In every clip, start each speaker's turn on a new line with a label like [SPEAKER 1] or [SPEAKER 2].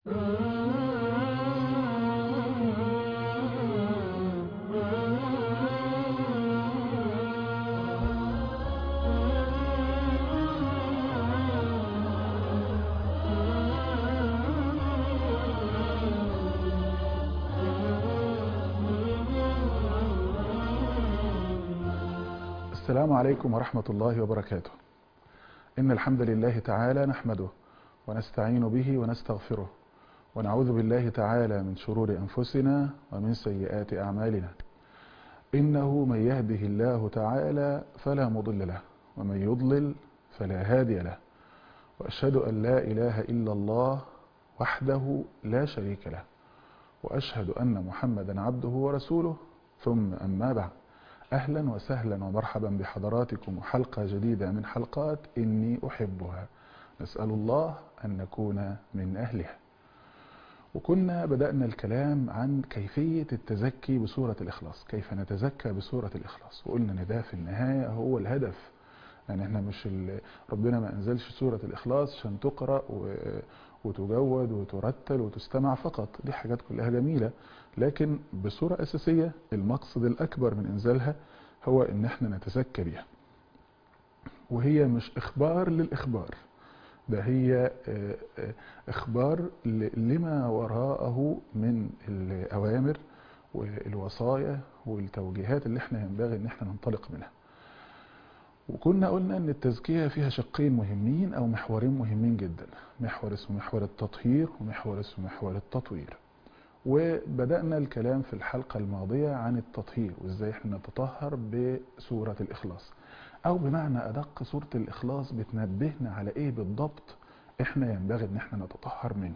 [SPEAKER 1] السلام عليكم ورحمة الله وبركاته إن الحمد لله تعالى نحمده ونستعين به ونستغفره ونعوذ بالله تعالى من شرور أنفسنا ومن سيئات أعمالنا إنه من يهده الله تعالى فلا مضل له ومن يضلل فلا هادي له وأشهد أن لا إله إلا الله وحده لا شريك له وأشهد أن محمدا عبده ورسوله ثم أما بعد أهلا وسهلا ومرحبا بحضراتكم حلقة جديدة من حلقات إني أحبها نسأل الله أن نكون من أهلها وكنا بدأنا الكلام عن كيفية التزكي بسورة الإخلاص كيف نتزكى بسورة الإخلاص وقلنا أن ده في النهاية هو الهدف يعني احنا مش ربنا ما أنزلش سورة الإخلاص عشان تقرأ وتجود وترتل وتستمع فقط دي حاجات كلها جميلة لكن بصورة أساسية المقصد الأكبر من إنزالها هو إن احنا نتزكى بها وهي مش إخبار للإخبار ده هي إخبار لما وراءه من الأوامر والوصايا والتوجيهات اللي احنا ينبغي إن احنا ننطلق منها وكنا قلنا ان التزكية فيها شقين مهمين او محورين مهمين جدا محور اسمه محور التطهير ومحور اسمه محور التطوير وبدأنا الكلام في الحلقة الماضية عن التطهير وازاي احنا نتطهر بسورة الاخلاص او بمعنى ادق سورة الاخلاص بتنبهنا على ايه بالضبط احنا ينبغي ان احنا نتطهر منه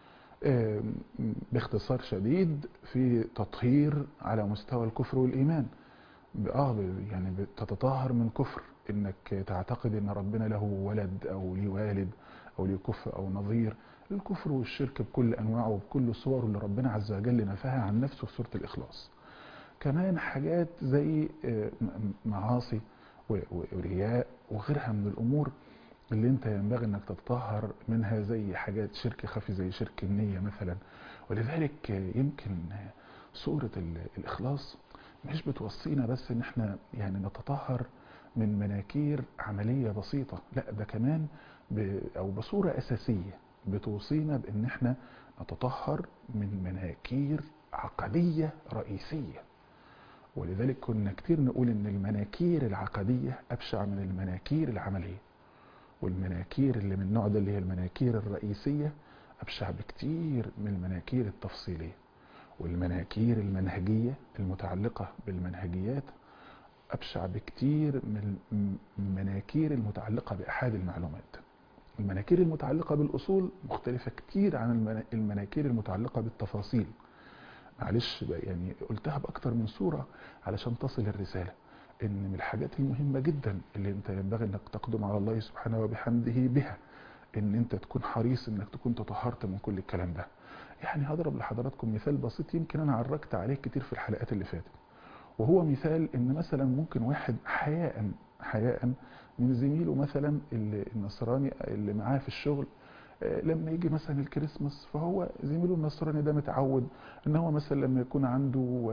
[SPEAKER 1] باختصار شديد في تطهير على مستوى الكفر والايمان اه يعني بتتطهر من كفر انك تعتقد ان ربنا له ولد او ليه والد او ليه كفر او نظير الكفر والشرك بكل انواعه وبكل صوره اللي ربنا عز وجل نفاها عن نفسه في سوره الاخلاص كمان حاجات زي معاصي ورياء وغيرها من الامور اللي انت ينبغي انك تتطهر منها زي حاجات شرك خفي زي شرك النية مثلا ولذلك يمكن سورة الاخلاص مش بتوصينا بس ان احنا يعني نتطهر من مناكير عملية بسيطة لا ده كمان ب او بصورة اساسية بتوصينا بان احنا نتطهر من مناكير عقدية رئيسية ولذلك كنا كتير نقول ان المناكير العقدية ابشع من المناكير العملية والمناكير اللي من النوع ده اللي هي المناكير الرئيسية ابشع بكتير من المناكير التفصيلية والمناكير المنهجية المتعلقة بالمنهجيات أبشع بكتير من المناكير المتعلقة بأحاد المعلومات المناكير المتعلقة بالأصول مختلفة كتير عن المناكير المتعلقة بالتفاصيل معلش يعني قلتها بأكتر من صورة علشان تصل الرسالة إن من الحاجات المهمة جدا اللي أنت ينبغي أنك تقدم على الله سبحانه وبحمده بها إن أنت تكون حريص أنك تكون تطهرت من كل الكلام ده يعني هضرب لحضراتكم مثال بسيط يمكن انا عرجت عليه كتير في الحلقات اللي فاتت وهو مثال ان مثلا ممكن واحد حياء حياء من زميله مثلا النصراني اللي معاه في الشغل لما يجي مثلا الكريسماس فهو زميله النصراني ده متعود ان هو مثلا لما يكون عنده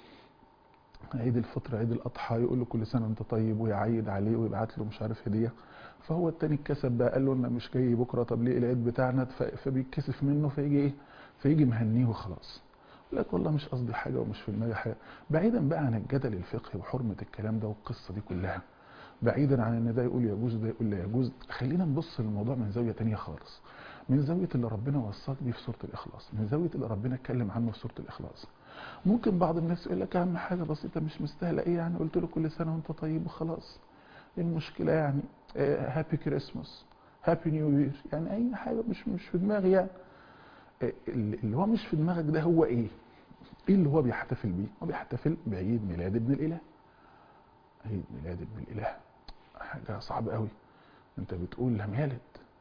[SPEAKER 1] عيد الفطر عيد الاضحى يقول له كل سنه وانت طيب ويعيد عليه ويبعت له مش عارف هديه فهو التاني اتكسف بقى قال له انا مش جاي بكره طب ليه العيد بتاعنا فبيتكسف منه فيجي ايه فيجي مهنيه وخلاص لك والله مش قصدي حاجه ومش في دماغي حاجه بعيدا بقى عن الجدل الفقهي وحرمه الكلام ده والقصه دي كلها بعيدا عن ان ده يقول يجوز وده يقول لا يجوز خلينا نبص للموضوع من زاويه تانية خالص من زاويه اللي ربنا وصاك بيه في سوره الاخلاص من زاويه اللي ربنا اتكلم عنه في سوره الاخلاص ممكن بعض الناس يقول لك اهم حاجه بسيطه مش مستاهله ايه يعني قلت له كل سنه وانت طيب وخلاص ايه المشكله يعني هابي كريسماس هابي نيو يير يعني اي حاجه مش مش في دماغي يعني اللي هو مش في دماغك ده هو ايه ايه اللي هو بيحتفل بيه هو بيحتفل بعيد ميلاد ابن الاله عيد ميلاد ابن الاله حاجه صعبه قوي انت بتقول لم يلد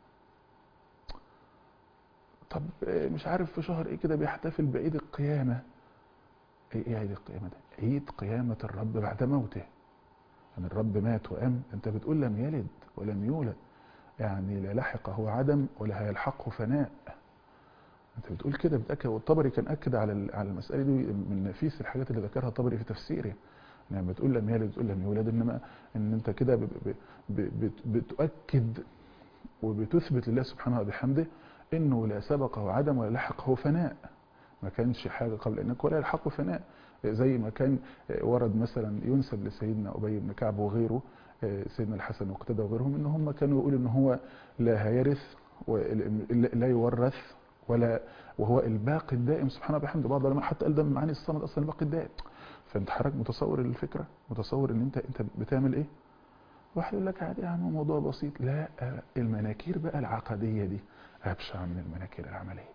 [SPEAKER 1] طب مش عارف في شهر ايه كده بيحتفل بعيد القيامه ايه عيد القيامه ده عيد قيامه الرب بعد موته يعني الرب مات وقام انت بتقول لم يلد ولم يولد يعني لا لحقه عدم ولا هيلحقه فناء انت بتقول كده بتاكد والطبري كان اكد على ال- على المساله دي من نفيس الحاجات اللي ذكرها الطبري في تفسيره لما بتقول لم يلد بتقول لم يولد انما ان انت كده ب- ب- ب- بت- بتؤكد وبتثبت لله سبحانه وبحمده انه لا سبقه عدم ولا لحقه فناء ما كانش حاجه قبل انك ولا يلحقه فناء زي ما كان ورد مثلا ينسب لسيدنا ابي بن كعب وغيره سيدنا الحسن وقتدى وغيرهم ان هم كانوا يقولوا ان هو لا هيرث ولا يورث ولا وهو الباقي الدائم سبحانه وبحمده بعض العلماء حتى قال ده من معاني الصمد اصلا الباقي الدائم فانت حضرتك متصور الفكره متصور ان انت انت بتعمل ايه واحد يقول لك عادي يا عم موضوع بسيط لا المناكير بقى العقديه دي ابشع من المناكير العمليه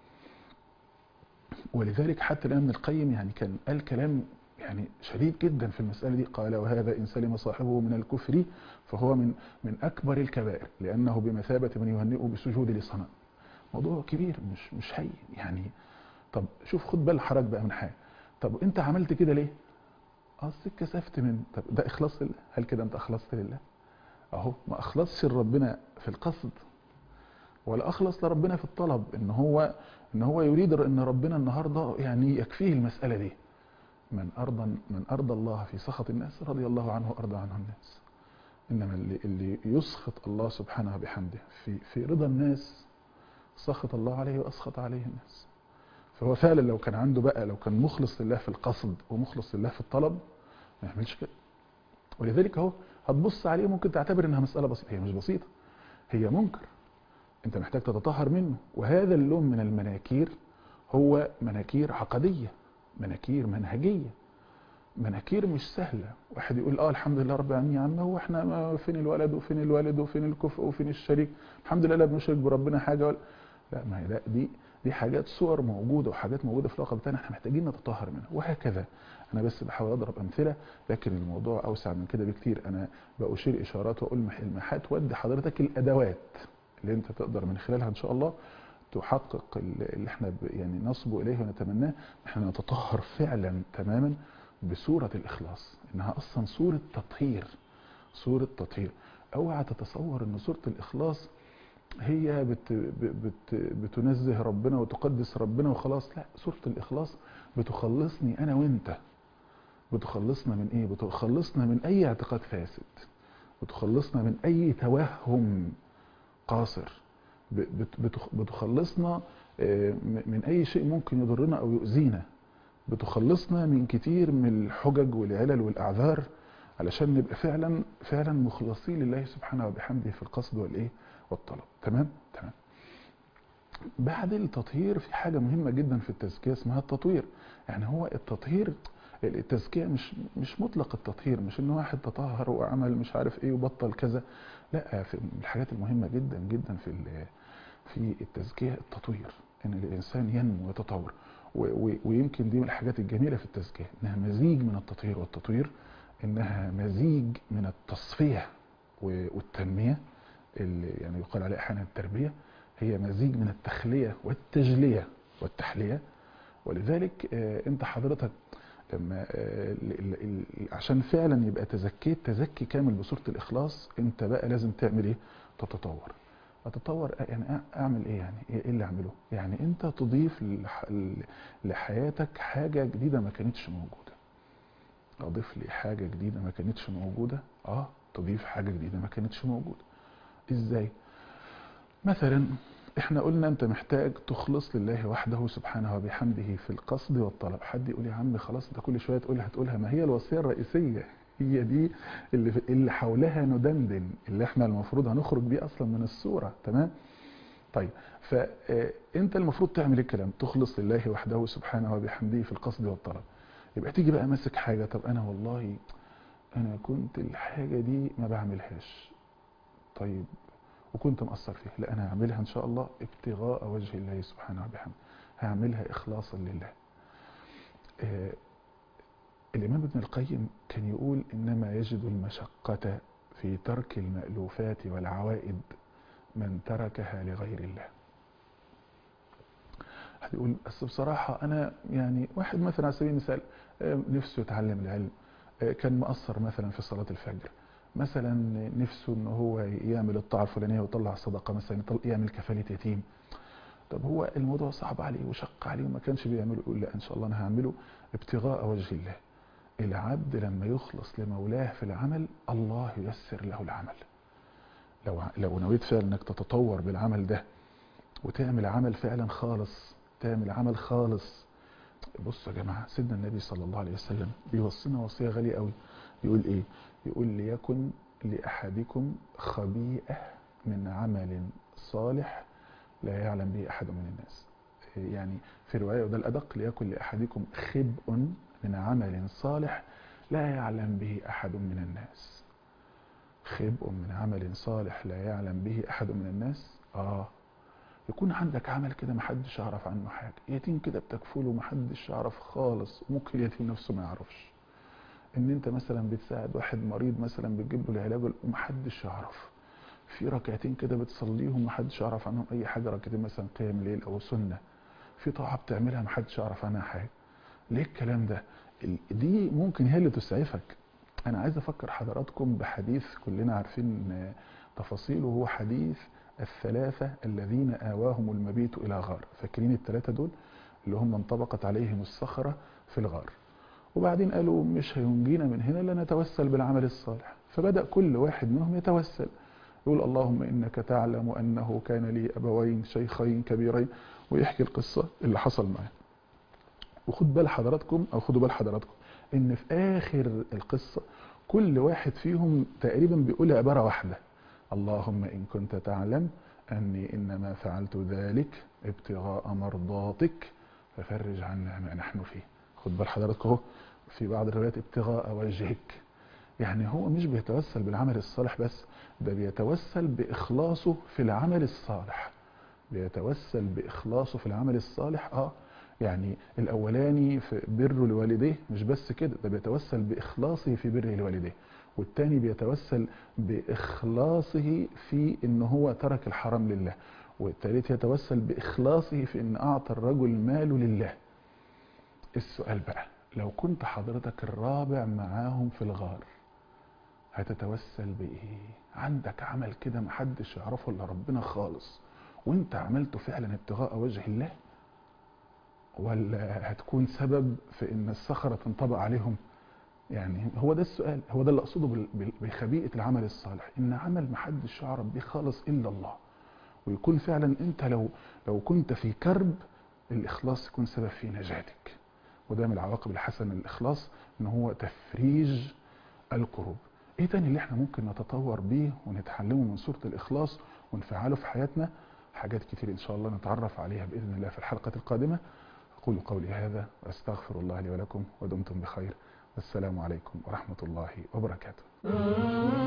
[SPEAKER 1] ولذلك حتى الامام ابن القيم يعني كان قال كلام يعني شديد جدا في المسألة دي قال وهذا إن سلم صاحبه من الكفر فهو من من أكبر الكبائر لأنه بمثابة من يهنئه بسجود لصنم موضوع كبير مش مش هين يعني طب شوف خد بال حضرتك بقى من حاجة طب أنت عملت كده ليه؟ أصل كسفت من طب ده إخلاص لله هل كده أنت أخلصت لله؟ أهو ما أخلصش لربنا في القصد ولا أخلص لربنا في الطلب إن هو إن هو يريد إن ربنا النهاردة يعني يكفيه المسألة دي من أرضى من أرضى الله في سخط الناس رضي الله عنه أرضى عنه الناس إنما اللي, اللي يسخط الله سبحانه بحمده في في رضا الناس سخط الله عليه وأسخط عليه الناس فهو فعلا لو كان عنده بقى لو كان مخلص لله في القصد ومخلص لله في الطلب ما يعملش كده ولذلك اهو هتبص عليه ممكن تعتبر انها مسألة بسيطة هي مش بسيطة هي منكر انت محتاج تتطهر منه وهذا اللون من المناكير هو مناكير عقديه مناكير منهجية مناكير مش سهلة واحد يقول اه الحمد لله رب العالمين يا عم هو احنا ما فين الولد وفين الوالد وفين الكفء وفين الشريك الحمد لله لا بنشرك بربنا حاجة ولا لا ما هي لا دي دي حاجات صور موجودة وحاجات موجودة في الواقع بتاعنا احنا محتاجين نتطهر منها وهكذا انا بس بحاول اضرب امثلة لكن الموضوع اوسع من كده بكتير انا بأشير اشارات واقول المحات ودي حضرتك الادوات اللي انت تقدر من خلالها ان شاء الله تحقق اللي احنا يعني نصبو اليه ونتمناه احنا نتطهر فعلا تماما بصورة الاخلاص انها اصلا صورة تطهير صورة تطهير اوعى تتصور ان صورة الاخلاص هي بت بت بتنزه ربنا وتقدس ربنا وخلاص لا صورة الاخلاص بتخلصني انا وانت بتخلصنا من ايه بتخلصنا من اي اعتقاد فاسد بتخلصنا من اي توهم قاصر بتخلصنا من اي شيء ممكن يضرنا او يؤذينا بتخلصنا من كتير من الحجج والعلل والاعذار علشان نبقى فعلا فعلا مخلصين لله سبحانه وبحمده في القصد والايه والطلب تمام تمام بعد التطهير في حاجه مهمه جدا في التزكيه اسمها التطوير يعني هو التطهير التزكيه مش مش مطلق التطهير مش ان واحد تطهر وعمل مش عارف ايه وبطل كذا لا في الحاجات المهمه جدا جدا في في التزكيه التطوير ان الانسان ينمو ويتطور ويمكن دي من الحاجات الجميله في التزكيه انها مزيج من التطهير والتطوير انها مزيج من التصفيه والتنميه اللي يعني يقال عليها احيانا التربيه هي مزيج من التخليه والتجليه والتحليه ولذلك انت حضرتك لما عشان فعلا يبقى تزكيت تزكي كامل بصوره الاخلاص انت بقى لازم تعمل ايه تتطور اتطور يعني اعمل ايه يعني ايه اللي اعمله يعني انت تضيف لحياتك حاجه جديده ما كانتش موجوده اضيف لي حاجه جديده ما كانتش موجوده اه تضيف حاجه جديده ما كانتش موجوده ازاي مثلا احنا قلنا انت محتاج تخلص لله وحده سبحانه وبحمده في القصد والطلب حد يقول يا عم خلاص انت كل شويه تقولها هتقولها ما هي الوصيه الرئيسيه هي دي اللي اللي حولها ندندن اللي احنا المفروض هنخرج بيه اصلا من الصوره تمام طيب فانت المفروض تعمل الكلام تخلص لله وحده سبحانه وبحمده في القصد والطلب يبقى تيجي بقى ماسك حاجه طب انا والله انا كنت الحاجه دي ما بعملهاش طيب وكنت مقصر فيها لا انا هعملها ان شاء الله ابتغاء وجه الله سبحانه وبحمده هعملها اخلاصا لله آه الامام ابن القيم كان يقول انما يجد المشقة في ترك المألوفات والعوائد من تركها لغير الله هتقول بس بصراحة انا يعني واحد مثلا على سبيل المثال آه نفسه يتعلم العلم آه كان مقصر مثلا في صلاة الفجر مثلا نفسه ان هو يعمل الطاعه الفلانيه ويطلع صدقه مثلا يعمل كفاله يتيم طب هو الموضوع صعب عليه وشق عليه وما كانش بيعمله يقول لا ان شاء الله انا هعمله ابتغاء وجه الله العبد لما يخلص لمولاه في العمل الله ييسر له العمل لو لو نويت فعلا انك تتطور بالعمل ده وتعمل عمل فعلا خالص تعمل عمل خالص بصوا يا جماعه سيدنا النبي صلى الله عليه وسلم بيوصينا وصيه غاليه قوي يقول ايه يقول ليكن لاحدكم خبيئه من عمل صالح لا يعلم به احد من الناس يعني في روايه وده الادق ليكن لاحدكم خبء من عمل صالح لا يعلم به احد من الناس خبء من عمل صالح لا يعلم به احد من الناس اه يكون عندك عمل كده محدش يعرف عنه حاجه يتيم كده بتكفله محدش يعرف خالص وممكن اليتيم نفسه ما يعرفش ان انت مثلا بتساعد واحد مريض مثلا بتجيب له العلاج ومحدش يعرف في ركعتين كده بتصليهم محدش يعرف عنهم اي حاجه ركعتين مثلا قيام ليل او سنه في طاعه بتعملها محدش يعرف عنها حاجه ليه الكلام ده دي ممكن هي اللي تسعفك انا عايز افكر حضراتكم بحديث كلنا عارفين تفاصيله هو حديث الثلاثة الذين آواهم المبيت إلى غار فاكرين الثلاثة دول اللي هم انطبقت عليهم الصخرة في الغار وبعدين قالوا مش هينجينا من هنا الا نتوسل بالعمل الصالح فبدأ كل واحد منهم يتوسل يقول اللهم إنك تعلم أنه كان لي أبوين شيخين كبيرين ويحكي القصة اللي حصل معاه وخد بال حضراتكم أو خدوا بال حضراتكم إن في آخر القصة كل واحد فيهم تقريبا بيقول عبارة واحدة اللهم إن كنت تعلم أني إنما فعلت ذلك ابتغاء مرضاتك ففرج عنا ما نحن فيه خد بال حضراتكم اهو في بعض الروايات ابتغاء وجهك يعني هو مش بيتوسل بالعمل الصالح بس ده بيتوسل بإخلاصه في العمل الصالح بيتوسل بإخلاصه في العمل الصالح اه يعني الأولاني في بره لوالديه مش بس كده ده بيتوسل بإخلاصه في بره لوالديه والتاني بيتوسل بإخلاصه في إن هو ترك الحرام لله والتالت يتوسل بإخلاصه في إن أعطى الرجل ماله لله السؤال بقى لو كنت حضرتك الرابع معاهم في الغار هتتوسل بإيه عندك عمل كده محدش يعرفه إلا ربنا خالص وانت عملته فعلا ابتغاء وجه الله ولا هتكون سبب في ان الصخرة تنطبق عليهم يعني هو ده السؤال هو ده اللي اقصده بخبيئة العمل الصالح ان عمل محدش يعرف بيه خالص الا الله ويكون فعلا انت لو لو كنت في كرب الاخلاص يكون سبب في نجاتك وده من العواقب الحسنة للاخلاص ان هو تفريج الكروب ايه تاني اللي احنا ممكن نتطور بيه ونتعلمه من سورة الاخلاص ونفعله في حياتنا حاجات كتير ان شاء الله نتعرف عليها باذن الله في الحلقة القادمة اقول قولي هذا واستغفر الله لي ولكم ودمتم بخير والسلام عليكم ورحمة الله وبركاته